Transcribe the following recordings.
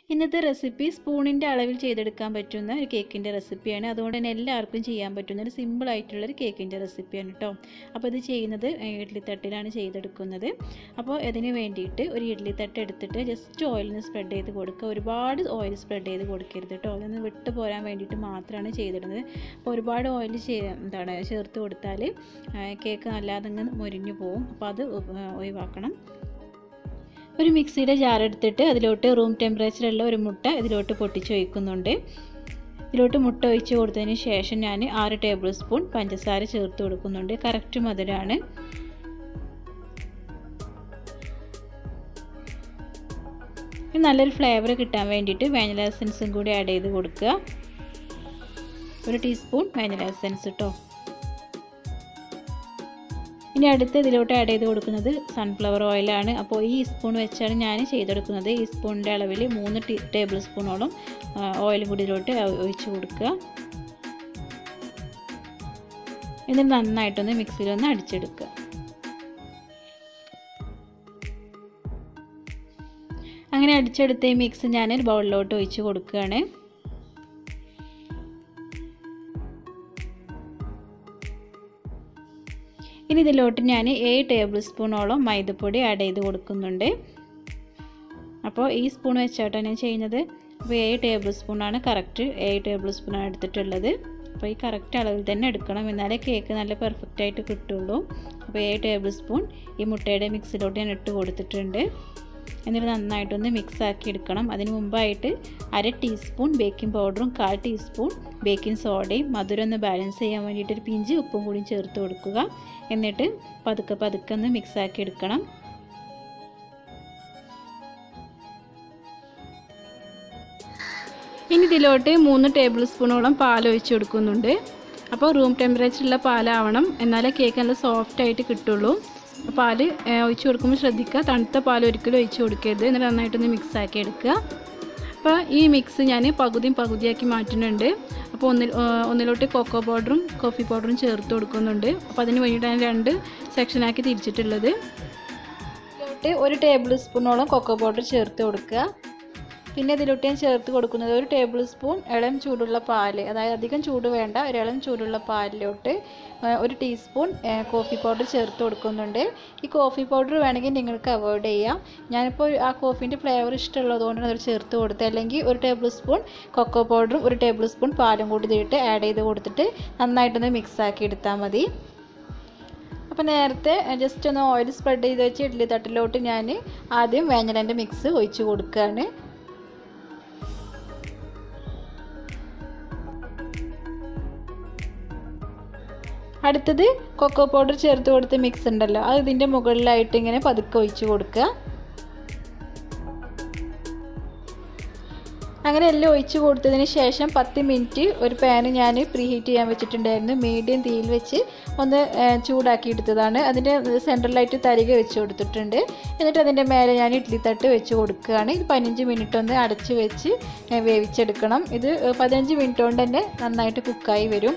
ഇന്നത്തെ റെസിപ്പി സ്പൂണിൻ്റെ അളവിൽ ചെയ്തെടുക്കാൻ പറ്റുന്ന ഒരു കേക്കിൻ്റെ റെസിപ്പിയാണ് അതുകൊണ്ട് തന്നെ എല്ലാവർക്കും ചെയ്യാൻ പറ്റുന്ന ഒരു സിമ്പിൾ ആയിട്ടുള്ളൊരു കേക്കിൻ്റെ റെസിപ്പിയാണ് കേട്ടോ അപ്പോൾ ഇത് ചെയ്യുന്നത് ഇഡ്ലിത്തട്ടിലാണ് ചെയ്തെടുക്കുന്നത് അപ്പോൾ ഇതിന് വേണ്ടിയിട്ട് ഒരു ഇഡ്ലിത്തട്ട് എടുത്തിട്ട് ജസ്റ്റ് ഓയിലിന് സ്പ്രെഡ് ചെയ്ത് കൊടുക്കുക ഒരുപാട് ഓയിൽ സ്പ്രെഡ് ചെയ്ത് കൊടുക്കരുത് കേട്ടോ അതൊന്ന് വിട്ട് പോരാൻ വേണ്ടിയിട്ട് മാത്രമാണ് ചെയ്തിടുന്നത് അപ്പോൾ ഒരുപാട് ഓയിൽ എന്താണ് ചേർത്ത് കൊടുത്താൽ കേക്ക് നല്ലാതെ അങ്ങ് മുരിഞ്ഞു പോകും അപ്പോൾ അത് ഒഴിവാക്കണം ഒരു മിക്സിയുടെ ജാർ എടുത്തിട്ട് അതിലോട്ട് റൂം ടെമ്പറേച്ചറുള്ള ഒരു മുട്ട ഇതിലോട്ട് പൊട്ടിച്ച് ഒഴിക്കുന്നുണ്ട് ഇതിലോട്ട് മുട്ട ഒഴിച്ച് കൊടുത്തതിന് ശേഷം ഞാൻ ആറ് ടേബിൾ സ്പൂൺ പഞ്ചസാര ചേർത്ത് കൊടുക്കുന്നുണ്ട് കറക്റ്റ് മധുരമാണ് നല്ലൊരു ഫ്ലേവർ കിട്ടാൻ വേണ്ടിയിട്ട് വാനില എസൻസും കൂടി ആഡ് ചെയ്ത് കൊടുക്കുക ഒരു ടീസ്പൂൺ വാനില എസൻസ് കേട്ടോ ഇനി അടുത്ത് ഇതിലോട്ട് ആഡ് ചെയ്ത് കൊടുക്കുന്നത് സൺഫ്ലവർ ഓയിലാണ് അപ്പോൾ ഈ സ്പൂൺ വെച്ചാണ് ഞാൻ ചെയ്തെടുക്കുന്നത് ഈ സ്പൂണിൻ്റെ അളവിൽ മൂന്ന് ടേബിൾ സ്പൂണോളം ഓയിൽ കൂടി ഇതിലോട്ട് ഒഴിച്ച് കൊടുക്കുക എന്നിട്ട് നന്നായിട്ടൊന്ന് മിക്സിയിലൊന്ന് അടിച്ചെടുക്കുക അങ്ങനെ അടിച്ചെടുത്ത ഈ മിക്സ് ഞാൻ ബൗളിലോട്ട് ഒഴിച്ച് കൊടുക്കുകയാണ് ഇനി ഇതിലോട്ട് ഞാൻ ഏഴ് ടേബിൾ സ്പൂണോളം മൈദപ്പൊടി ആഡ് ചെയ്ത് കൊടുക്കുന്നുണ്ട് അപ്പോൾ ഈ സ്പൂൺ വെച്ചാട്ടോ ഞാൻ ചെയ്യുന്നത് അപ്പോൾ ഏഴ് ടേബിൾ സ്പൂണാണ് കറക്റ്റ് ഏഴ് ടേബിൾ സ്പൂണാണ് എടുത്തിട്ടുള്ളത് അപ്പോൾ ഈ കറക്റ്റ് അളവിൽ തന്നെ എടുക്കണം എന്നാലേ കേക്ക് നല്ല പെർഫെക്റ്റ് ആയിട്ട് കിട്ടുള്ളൂ അപ്പോൾ ഏഴ് ടേബിൾ സ്പൂൺ ഈ മുട്ടയുടെ മിക്സിലോട്ട് ഞാൻ ഇട്ട് കൊടുത്തിട്ടുണ്ട് എന്നിട്ട് നന്നായിട്ടൊന്ന് മിക്സ് ആക്കി എടുക്കണം അതിന് മുമ്പായിട്ട് അര ടീസ്പൂൺ ബേക്കിംഗ് പൗഡറും കാൽ ടീസ്പൂൺ ബേക്കിംഗ് സോഡയും മധുരം ഒന്ന് ബാലൻസ് ചെയ്യാൻ വേണ്ടിയിട്ട് ഒരു പിഞ്ച് ഉപ്പും കൂടി ചേർത്ത് കൊടുക്കുക എന്നിട്ട് പതുക്കെ പതുക്കെ ഒന്ന് മിക്സ് ആക്കി എടുക്കണം ഇനി ഇതിലോട്ട് മൂന്ന് ടേബിൾ സ്പൂണോളം പാൽ ഒഴിച്ച് കൊടുക്കുന്നുണ്ട് അപ്പോൾ റൂം ടെമ്പറേച്ചറുള്ള പാലാവണം എന്നാലേ കേക്ക് നല്ല സോഫ്റ്റ് ആയിട്ട് കിട്ടുള്ളൂ പാൽ ഒഴിച്ച് കൊടുക്കുമ്പോൾ ശ്രദ്ധിക്കുക തണുത്ത പാൽ ഒരിക്കലും ഒഴിച്ച് കൊടുക്കരുത് എന്നിട്ട് നന്നായിട്ടൊന്ന് മിക്സ് ആക്കി എടുക്കുക അപ്പോൾ ഈ മിക്സ് ഞാൻ പകുതിയും പകുതിയാക്കി മാറ്റുന്നുണ്ട് അപ്പോൾ ഒന്നിൽ ഒന്നിലോട്ട് കൊക്കോ പൗഡറും കോഫി പൗഡറും ചേർത്ത് കൊടുക്കുന്നുണ്ട് അപ്പോൾ അതിന് വേണ്ടിയിട്ടാണ് രണ്ട് സെക്ഷനാക്കി തിരിച്ചിട്ടുള്ളത് ഇതിലോട്ട് ഒരു ടേബിൾ സ്പൂണോളം കൊക്കോ പൗഡർ ചേർത്ത് കൊടുക്കുക പിന്നെ ഇതിലോട്ട് ഞാൻ ചേർത്ത് കൊടുക്കുന്നത് ഒരു ടേബിൾ സ്പൂൺ ഇളം ചൂടുള്ള പാല് അതായത് അധികം ചൂട് വേണ്ട ഒരു ഇളം ചൂടുള്ള പാലിലോട്ട് ഒരു ടീസ്പൂൺ കോഫി പൗഡർ ചേർത്ത് കൊടുക്കുന്നുണ്ട് ഈ കോഫി പൗഡർ വേണമെങ്കിൽ നിങ്ങൾക്ക് അവോയ്ഡ് ചെയ്യാം ഞാനിപ്പോൾ ആ കോഫീൻ്റെ ഫ്ലേവർ ഇഷ്ടമുള്ളതുകൊണ്ടാണ് അത് ചേർത്ത് കൊടുത്തത് അല്ലെങ്കിൽ ഒരു ടേബിൾ സ്പൂൺ കൊക്കോ പൗഡറും ഒരു ടേബിൾ സ്പൂൺ പാലും കൂടി ഇതിട്ട് ആഡ് ചെയ്ത് കൊടുത്തിട്ട് നന്നായിട്ടൊന്ന് മിക്സ് ആക്കി എടുത്താൽ മതി അപ്പോൾ നേരത്തെ ജസ്റ്റ് ഒന്ന് ഓയിൽ സ്പ്രെഡ് ചെയ്ത് വെച്ച് ഇഡ്ഡലി തട്ടിലോട്ട് ഞാൻ ആദ്യം വേങ്ങലേൻ്റെ മിക്സ് ഒഴിച്ച് കൊടുക്കുകയാണ് അടുത്തത് കൊക്കോ പൗഡർ ചേർത്ത് കൊടുത്ത മിക്സ് ഉണ്ടല്ലോ അത് ഇതിൻ്റെ മുകളിലായിട്ട് ഇങ്ങനെ പതുക്കെ ഒഴിച്ച് കൊടുക്കുക അങ്ങനെ എല്ലാം ഒഴിച്ച് കൊടുത്തതിന് ശേഷം പത്ത് മിനിറ്റ് ഒരു പാന് ഞാൻ പ്രീ ഹീറ്റ് ചെയ്യാൻ വെച്ചിട്ടുണ്ടായിരുന്നു മീഡിയം തീയിൽ വെച്ച് ഒന്ന് ചൂടാക്കി എടുത്തതാണ് അതിൻ്റെ സെൻട്രലായിട്ട് തരിക വെച്ച് കൊടുത്തിട്ടുണ്ട് എന്നിട്ട് അതിൻ്റെ മേലെ ഞാൻ ഇഡ്ഡലി തട്ട് വെച്ച് കൊടുക്കുകയാണ് ഇത് പതിനഞ്ച് മിനിറ്റ് ഒന്ന് അടച്ച് വെച്ച് വേവിച്ചെടുക്കണം ഇത് പതിനഞ്ച് മിനിറ്റ് കൊണ്ട് തന്നെ നന്നായിട്ട് കുക്കായി വരും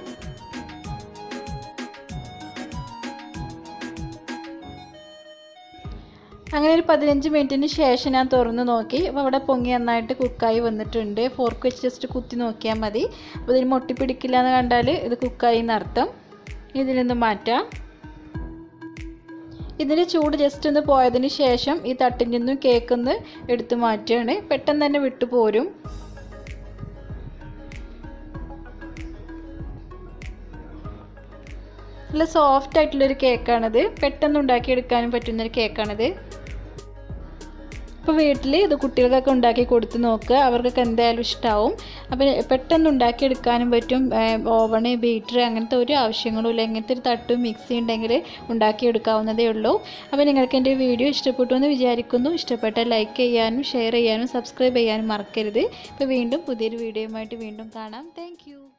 അങ്ങനെ ഒരു പതിനഞ്ച് മിനിറ്റിന് ശേഷം ഞാൻ തുറന്ന് നോക്കി അപ്പോൾ അവിടെ പൊങ്ങി നന്നായിട്ട് കുക്കായി വന്നിട്ടുണ്ട് ഫോർക്ക് വെച്ച് ജസ്റ്റ് കുത്തി നോക്കിയാൽ മതി അപ്പോൾ ഇതിന് മുട്ടിപ്പിടിക്കില്ല എന്ന് കണ്ടാൽ ഇത് കുക്കായി എന്നർത്ഥം ഇതിൽ നിന്ന് മാറ്റാം ഇതിൻ്റെ ചൂട് ജസ്റ്റ് ഒന്ന് പോയതിന് ശേഷം ഈ തട്ടിൽ നിന്നും കേക്ക് ഒന്ന് എടുത്ത് മാറ്റുകയാണ് പെട്ടെന്ന് തന്നെ വിട്ടു പോരും നല്ല സോഫ്റ്റ് ആയിട്ടുള്ളൊരു കേക്കാണിത് പെട്ടെന്ന് ഉണ്ടാക്കിയെടുക്കാനും പറ്റുന്നൊരു കേക്കാണിത് അപ്പോൾ വീട്ടിൽ ഇത് കുട്ടികൾക്കൊക്കെ ഉണ്ടാക്കി കൊടുത്ത് നോക്കുക അവർക്കൊക്കെ എന്തായാലും ഇഷ്ടമാവും അപ്പോൾ പെട്ടെന്ന് ഉണ്ടാക്കിയെടുക്കാനും പറ്റും ഓവണ് ബീറ്റർ അങ്ങനത്തെ ഒരു ആവശ്യങ്ങളും ഇല്ല ഇങ്ങനത്തെ ഒരു തട്ടും മിക്സി ഉണ്ടെങ്കിൽ ഉണ്ടാക്കിയെടുക്കാവുന്നതേ ഉള്ളൂ അപ്പോൾ നിങ്ങൾക്ക് എൻ്റെ വീഡിയോ ഇഷ്ടപ്പെട്ടു എന്ന് വിചാരിക്കുന്നു ഇഷ്ടപ്പെട്ടാൽ ലൈക്ക് ചെയ്യാനും ഷെയർ ചെയ്യാനും സബ്സ്ക്രൈബ് ചെയ്യാനും മറക്കരുത് അപ്പോൾ വീണ്ടും പുതിയൊരു വീഡിയോയുമായിട്ട് വീണ്ടും കാണാം താങ്ക്